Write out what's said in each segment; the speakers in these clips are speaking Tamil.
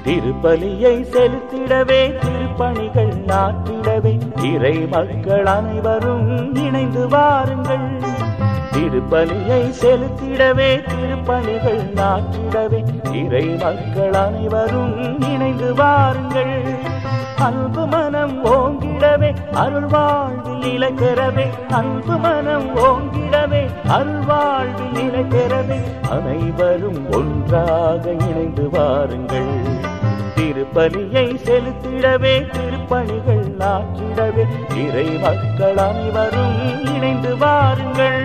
திருப்பலியை செலுத்திடவே திருப்பணிகள் நாட்டிடவே இறை மக்கள் அனைவரும் இணைந்து வாருங்கள் திருப்பலியை செலுத்திடவே திருப்பணிகள் நாட்டிடவே இறை மக்கள் அனைவரும் இணைந்து வாருங்கள் அன்பு மனம் ஓங்கிடவே அருள் வாழ்வில் நிலை பெறவே அன்பு மனம் ஓங்கிடவே அருள் வாழ்வில் நிலை பெறவே அனைவரும் ஒன்றாக இணைந்து வாருங்கள் திருப்பலியை செலுத்திடவே திருப்பணிகள் நாட்டிடவே இறை மக்கள் அனைவரும் இணைந்து வாருங்கள்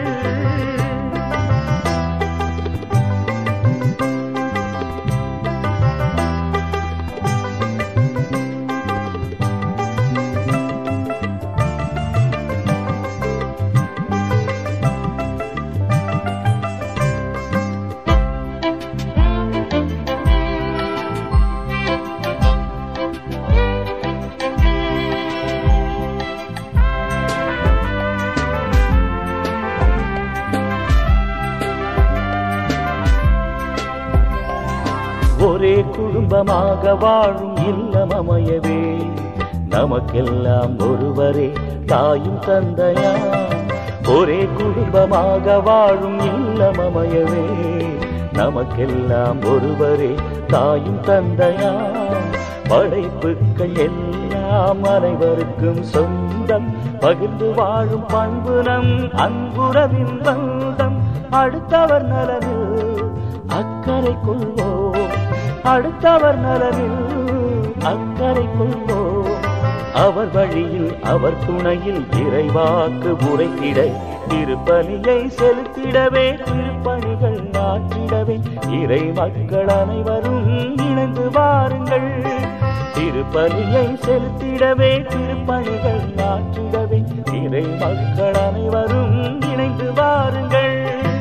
ஒரே குடும்பமாக வாழும் இல்லம் அமையவே நமக்கெல்லாம் ஒருவரே தாயும் தந்தையா ஒரே குடும்பமாக வாழும் இல்லம் அமையவே நமக்கெல்லாம் ஒருவரே தாயும் தந்தையா படைப்புகள் எல்லாம் அனைவருக்கும் சொந்தம் பகிர்ந்து வாழும் பண்பு நம் அன்புறவின் பந்தம் அடுத்தவர் நலனில் அக்கறை கொள்வோம் அடுத்தவர் நலனில் அக்கறை கொள்வோம் அவர் வழியில் அவர் துணையில் இறைவாக்கு உரைத்திட திருப்பலியை செலுத்திடவே திருப்பணிகள் நாட்டிடவே இறை மக்கள் அனைவரும் இணைந்து வாருங்கள் திருப்பலியை செலுத்திடவே திருப்பணிகள் நாட்டிடவே இறை மக்கள் அனைவரும் இணைந்து வாருங்கள்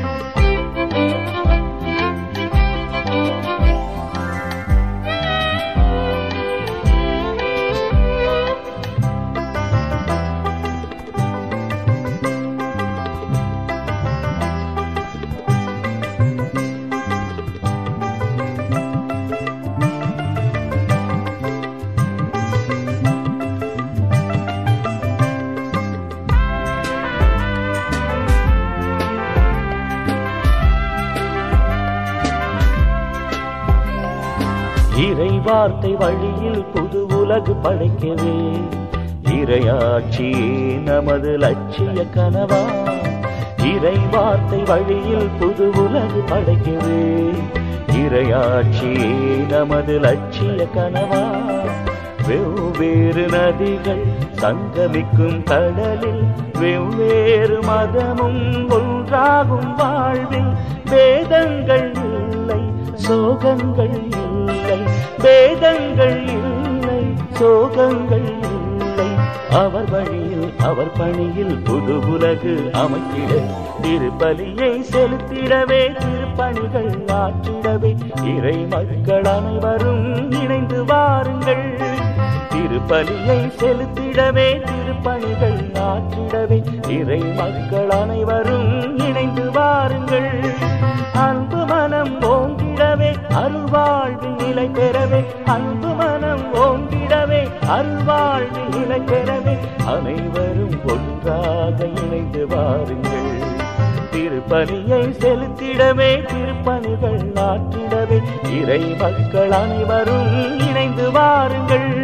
இறை வார்த்தை வழியில் புது உலகு படைக்கவே இறையாட்சியே நமது லட்சிய கனவா இறை வார்த்தை வழியில் புது உலகு படைக்கவே இறையாட்சியே நமது லட்சிய கனவா வெவ்வேறு நதிகள் சங்கமிக்கும் கடலில் வெவ்வேறு மதமும் ஒன்றாகும் வாழ்வில் வேதங்கள் இல்லை சோகங்கள் இல்லை வேதங்கள் இல்லை சோகங்கள் இல்லை அவர் வழியில் அவர் பணியில் புது உலகு அமைத்திட திருப்பலியை செலுத்திடவே திருப்பணிகள் ஆற்றிடவே இறை மக்கள் அனைவரும் இணைந்து வாருங்கள் திருப்பலியை செலுத்திடவே திருப்பணிகள் ஆற்றிடவே இறை மக்கள் அனைவரும் இணைந்து வாருங்கள் அன்பு மனம் ஓங்கிடவே அருள்வாழ்வில் நிலை பெறவே அன்பு மனம் ஓங்கிடவே அருள்வாழ்வில் நிலை பெறவே அனைவரும் ஒன்றாக இணைந்து வாருங்கள் திருப்பணியை செலுத்திடவே திருப்பணிகள் ஆற்றிடவே இறை மக்கள் அனைவரும் இணைந்து வாருங்கள்